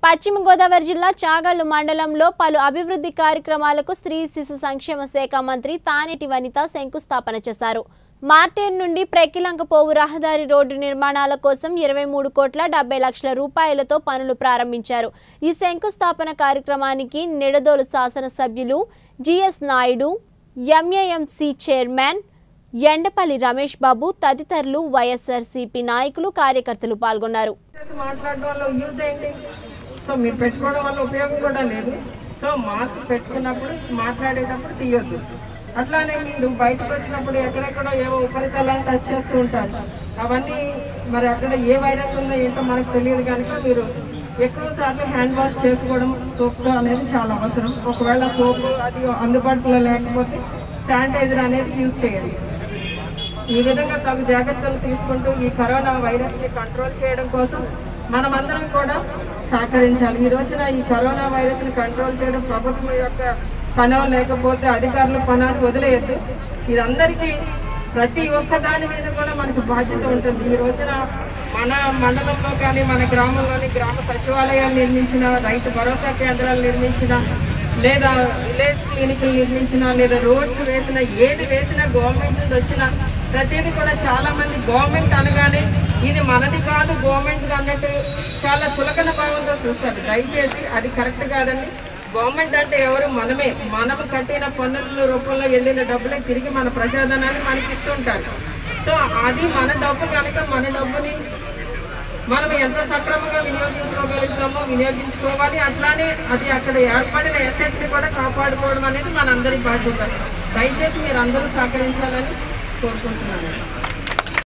పశ్చిమ గోదావరి జిల్లా చాగళ్లు మండలంలో పలు అభివృద్ధి కార్యక్రమాలకు స్త్రీ శిశు సంక్షేమ శాఖ మంత్రి తానేటి వనిత శంకుస్థాపన చేశారు మార్టేర్ నుండి ప్రెక్కిలంక పోవు రహదారి రోడ్డు నిర్మాణాల కోసం ఇరవై మూడు కోట్ల డెబ్బై లక్షల రూపాయలతో పనులు ప్రారంభించారు ఈ శంకుస్థాపన కార్యక్రమానికి నిడదోలు శాసనసభ్యులు GS Naidu MAMC chairman Endapalli Ramesh Babu తదితరులు వైఎస్ఆర్సీపీ నాయకులు కార్యకర్తలు పాల్గొన్నారు చేసి మాట్లాడడం వల్ల యూజ్ ఏంటి సో మీరు పెట్టుకోవడం వల్ల ఉపయోగం కూడా లేదు సో మాస్క్ పెట్టుకున్నప్పుడు మాట్లాడేటప్పుడు తీయొద్దు అట్లానే మీరు బయటకు వచ్చినప్పుడు ఎక్కడెక్కడో ఏవో ఉపరితలాన్ని టచ్ చేస్తూ ఉంటారు అవన్నీ మరి అక్కడ ఏ వైరస్ ఉందో ఏంటో మనకు తెలియదు కనుక మీరు ఎక్కువ సార్లు హ్యాండ్ వాష్ చేసుకోవడం సోప్తో అనేది చాలా అవసరం ఒకవేళ సోప్ అది అందుబాటులో లేకపోతే శానిటైజర్ అనేది యూజ్ చేయండి ఈ విధంగా తగు జాగ్రత్తలు తీసుకుంటూ ఈ కరోనా వైరస్ ని కంట్రోల్ చేయడం కోసం మనమందరం కూడా సహకరించాలి ఈ రోజున ఈ కరోనా వైరస్ ని కంట్రోల్ చేయడం ప్రభుత్వం యొక్క పనో లేకపోతే అధికారుల పనాన్ని వదిలేయద్దు ఇదందరికీ ప్రతి ఒక్క దాని మీద కూడా మనకు బాధ్యత ఉంటుంది ఈ రోజున మన మండలంలో కానీ మన గ్రామంలోని గ్రామ సచివాలయాలు నిర్మించిన రైతు భరోసా కేంద్రాలు నిర్మించిన లేదా విలేజ్ క్లినిక్లు నిర్మించినా లేదా రోడ్స్ వేసినా ఏది వేసినా గవర్నమెంట్ నుండి వచ్చిన ప్రతిదీ కూడా చాలా మంది గవర్నమెంట్ అనగానే ఇది మనది కాదు గవర్నమెంట్ అన్నట్టు చాలా చులకన భావంతో చూస్తారు దయచేసి అది కరెక్ట్ కాదండి గవర్నమెంట్ అంటే ఎవరు మనమే మనము కట్టిన పన్నుల రూపంలో వెళ్ళిన డబ్బులే తిరిగి మన ప్రజాధనాన్ని మనకి ఇస్తుంటారు సో అది మన డబ్బు కనుక మన డబ్బుని మనం ఎంత సక్రమంగా వినియోగించుకోగలుగుతామో వినియోగించుకోవాలి అట్లానే అది అక్కడ ఏర్పడిన ఎసెట్ని కూడా కాపాడుకోవడం అనేది మనందరి బాధ్యత దయచేసి మీరు అందరూ సహకరించాలని కోరుకుంటున్నాను